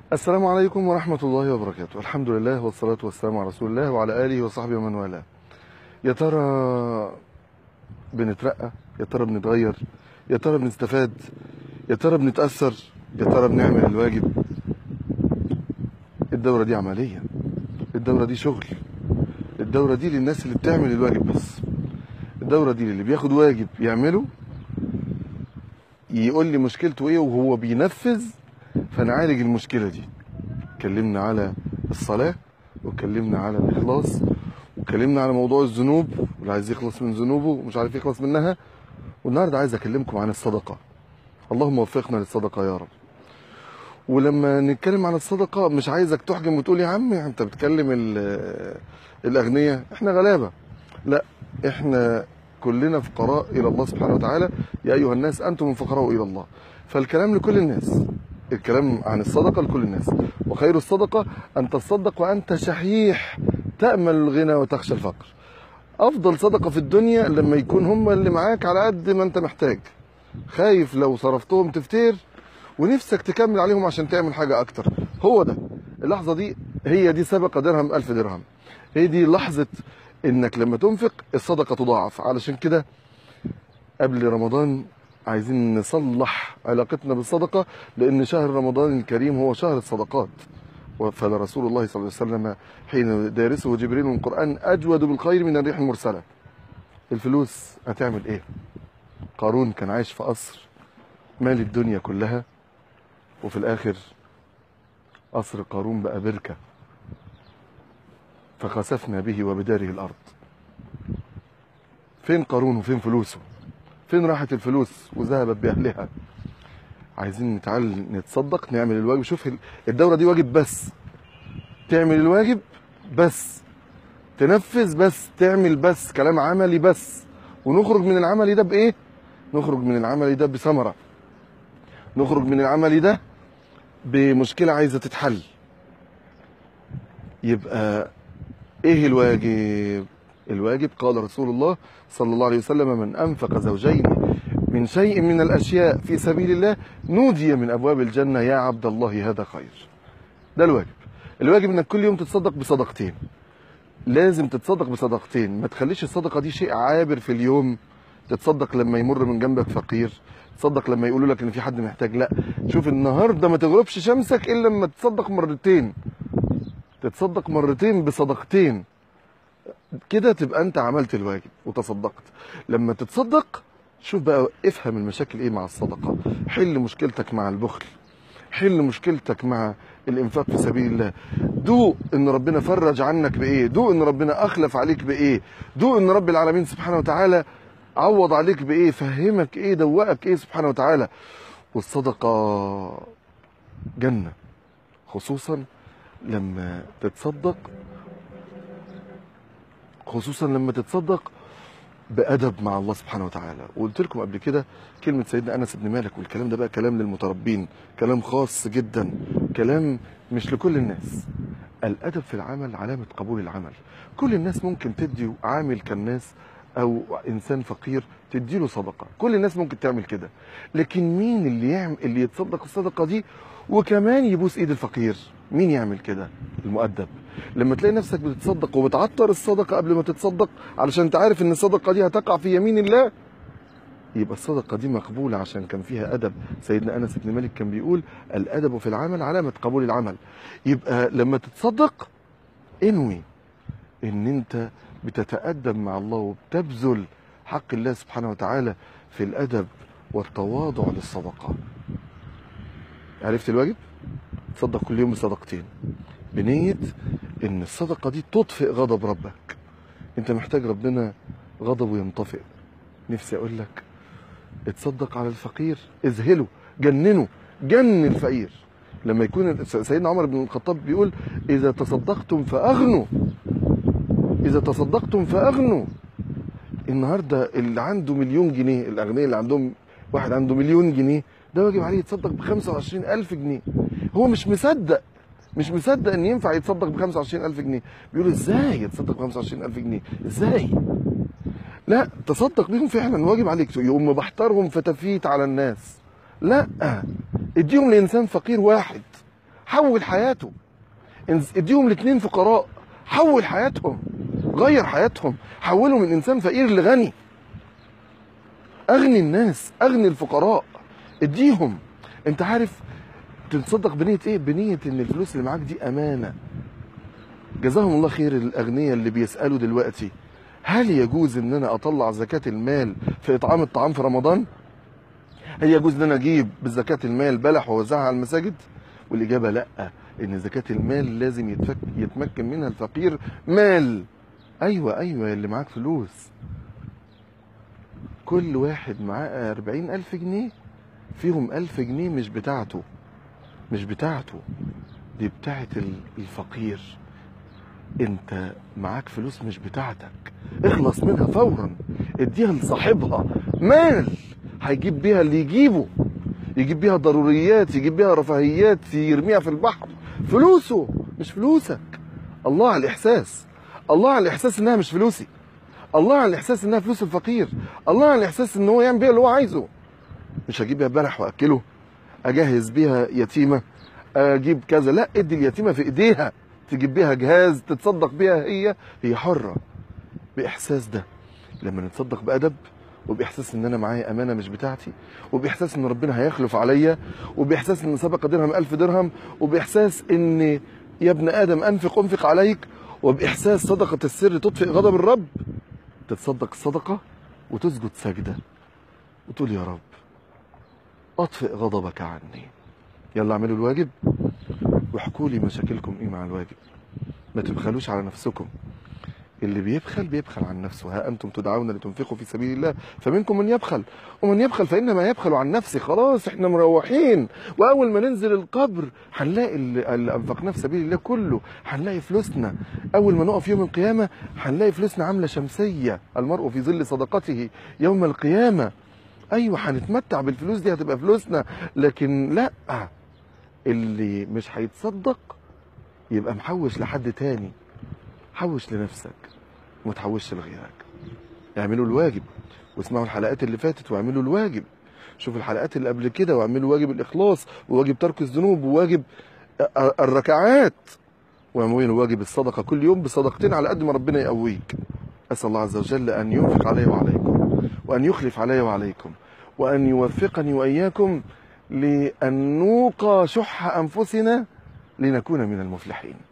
السلام عليكم ورحمة الله وبركاته الحمد لله والصلاة والسلام على رسول الله وعلى آله وصحبه ومن والاه يا ترى بنترقى يا ترى بنتغير يا ترى بنستفاد يا ترى بنتأثر يا ترى بنعمل الواجب الدورة دي عملية الدورة دي شغل الدورة دي للناس اللي بتعمل الواجب بس الدورة دي اللي بياخد واجب يعمله يقول لي مشكلته ايه وهو بينفذ فنعالج المشكلة دي اتكلمنا على الصلاة واتكلمنا على الإخلاص واتكلمنا على موضوع الذنوب واللي عايز يخلص من ذنوبه ومش عارف يخلص منها والنهارده عايز اكلمكم عن الصدقة اللهم وفقنا للصدقة يا رب ولما نتكلم عن الصدقة مش عايزك تحجم وتقول يا عم انت بتكلم ال- الأغنياء احنا غلابة لا احنا كلنا فقراء إلى الله سبحانه وتعالى يا أيها الناس أنتم الفقراء إلى الله فالكلام لكل الناس الكلام عن الصدقة لكل الناس وخير الصدقة أن تصدق وأنت شحيح تأمل الغنى وتخشى الفقر أفضل صدقة في الدنيا لما يكون هم اللي معاك على قد ما أنت محتاج خايف لو صرفتهم تفتير ونفسك تكمل عليهم عشان تعمل حاجة أكتر هو ده اللحظة دي هي دي سبقة درهم ألف درهم هي دي لحظة إنك لما تنفق الصدقة تضاعف علشان كده قبل رمضان عايزين نصلح علاقتنا بالصدقة لأن شهر رمضان الكريم هو شهر الصدقات فلرسول الله صلى الله عليه وسلم حين دارسه جبريل من القرآن أجود بالخير من الريح المرسلة الفلوس هتعمل إيه قارون كان عايش في قصر مال الدنيا كلها وفي الآخر قصر قارون بقى بركة فخسفنا به وبداره الأرض فين قارون وفين فلوسه فين راحت الفلوس وذهبت بأهلها عايزين نتعلم نتصدق نعمل الواجب شوف الدورة دي واجب بس تعمل الواجب بس تنفذ بس تعمل بس كلام عملي بس ونخرج من العملي ده بإيه نخرج من العملي ده بثمرة نخرج من العملي ده بمشكلة عايزة تتحل يبقى ايه الواجب الواجب قال رسول الله صلى الله عليه وسلم من انفق زوجين من شيء من الاشياء في سبيل الله نودي من ابواب الجنه يا عبد الله هذا خير ده الواجب الواجب انك كل يوم تتصدق بصدقتين لازم تتصدق بصدقتين ما تخليش الصدقه دي شيء عابر في اليوم تتصدق لما يمر من جنبك فقير تصدق لما يقولوا لك ان في حد محتاج لا شوف النهارده ما تغربش شمسك الا لما تتصدق مرتين تتصدق مرتين بصدقتين كده تبقى انت عملت الواجب وتصدقت لما تتصدق شوف بقى افهم المشاكل ايه مع الصدقه حل مشكلتك مع البخل حل مشكلتك مع الانفاق في سبيل الله دوق ان ربنا فرج عنك بايه دوق ان ربنا اخلف عليك بايه دوق ان رب العالمين سبحانه وتعالى عوض عليك بايه فهمك ايه دوقك ايه سبحانه وتعالى والصدقه جنه خصوصا لما تتصدق خصوصا لما تتصدق بأدب مع الله سبحانه وتعالى وقلت لكم قبل كده كلمة سيدنا أنس بن مالك والكلام ده بقى كلام للمتربين كلام خاص جدا كلام مش لكل الناس الأدب في العمل علامة قبول العمل كل الناس ممكن تدي عامل كالناس أو إنسان فقير تديله صدقة كل الناس ممكن تعمل كده لكن مين اللي يعمل اللي يتصدق الصدقة دي وكمان يبوس ايد الفقير مين يعمل كده المؤدب لما تلاقي نفسك بتتصدق وبتعطر الصدقه قبل ما تتصدق علشان انت عارف ان الصدقه دي هتقع في يمين الله يبقى الصدقه دي مقبوله عشان كان فيها ادب سيدنا انس بن مالك كان بيقول الادب في العمل علامه قبول العمل يبقى لما تتصدق انوي ان انت بتتادب مع الله وبتبذل حق الله سبحانه وتعالى في الادب والتواضع للصدقه عرفت الواجب تصدق كل يوم بصدقتين بنية ان الصدقة دي تطفئ غضب ربك انت محتاج ربنا غضبه ينطفئ نفسي اقول لك اتصدق على الفقير اذهله جننه جن الفقير لما يكون سيدنا عمر بن الخطاب بيقول اذا تصدقتم فاغنوا اذا تصدقتم فاغنوا النهارده اللي عنده مليون جنيه الاغنياء اللي عندهم واحد عنده مليون جنيه ده واجب عليه يتصدق ب 25000 جنيه هو مش مصدق مش مصدق ان ينفع يتصدق ب 25000 جنيه بيقول ازاي يتصدق ب 25000 جنيه ازاي لا تصدق بيهم فعلا واجب عليك يقوم مبحترهم فتفيت على الناس لا اديهم لانسان فقير واحد حول حياته انز- اديهم الاثنين فقراء حول حياتهم غير حياتهم حولوا من انسان فقير لغني اغني الناس اغني الفقراء اديهم انت عارف تتصدق بنية ايه بنية ان الفلوس اللي معاك دي امانة جزاهم الله خير الاغنياء اللي بيسألوا دلوقتي هل يجوز ان انا اطلع زكاة المال في اطعام الطعام في رمضان هل يجوز ان انا اجيب بزكاة المال بلح واوزعها على المساجد والاجابة لا ان زكاة المال لازم يتفك يتمكن منها الفقير مال ايوه ايوه اللي معاك فلوس كل واحد معاه أربعين ألف جنيه فيهم ألف جنيه مش بتاعته مش بتاعته دي بتاعت ال- الفقير انت معاك فلوس مش بتاعتك اخلص منها فورا اديها لصاحبها مال هيجيب بيها اللي يجيبه يجيب بيها ضروريات يجيب بيها رفاهيات يرميها في البحر فلوسه مش فلوسك الله على الاحساس الله على الاحساس انها مش فلوسي الله على الاحساس انها فلوس الفقير الله على الاحساس ان هو يعمل بيها اللي هو عايزه مش هجيب بيها بلح واكله اجهز بيها يتيمه اجيب كذا لا ادي اليتيمه في ايديها تجيب بيها جهاز تتصدق بيها هي هي حره باحساس ده لما نتصدق بادب وباحساس ان انا معايا امانه مش بتاعتي وباحساس ان ربنا هيخلف عليا وباحساس ان سبق درهم ألف درهم وباحساس ان يا ابن ادم انفق انفق عليك وباحساس صدقه السر تطفئ غضب الرب تتصدق الصدقه وتسجد سجده وتقول يا رب اطفئ غضبك عني يلا اعملوا الواجب واحكوا لي مشاكلكم ايه مع الواجب ما تبخلوش على نفسكم اللي بيبخل بيبخل عن نفسه ها انتم تدعون لتنفقوا في سبيل الله فمنكم من يبخل ومن يبخل فانما يبخل عن نفسه خلاص احنا مروحين واول ما ننزل القبر هنلاقي اللي اللي انفقناه في سبيل الله كله هنلاقي فلوسنا اول ما نقف يوم القيامه هنلاقي فلوسنا عامله شمسيه المرء في ظل صدقته يوم القيامه ايوه هنتمتع بالفلوس دي هتبقى فلوسنا لكن لا اللي مش هيتصدق يبقى محوش لحد تاني حوش لنفسك وما تحوش لغيرك اعملوا الواجب واسمعوا الحلقات اللي فاتت واعملوا الواجب شوفوا الحلقات اللي قبل كده واعملوا واجب الاخلاص وواجب ترك الذنوب وواجب الركعات واعملوا واجب الصدقه كل يوم بصدقتين على قد ما ربنا يقويك اسال الله عز وجل ان ينفق علي وعليكم وان يخلف علي وعليكم وان يوفقني واياكم لان نوقى شح انفسنا لنكون من المفلحين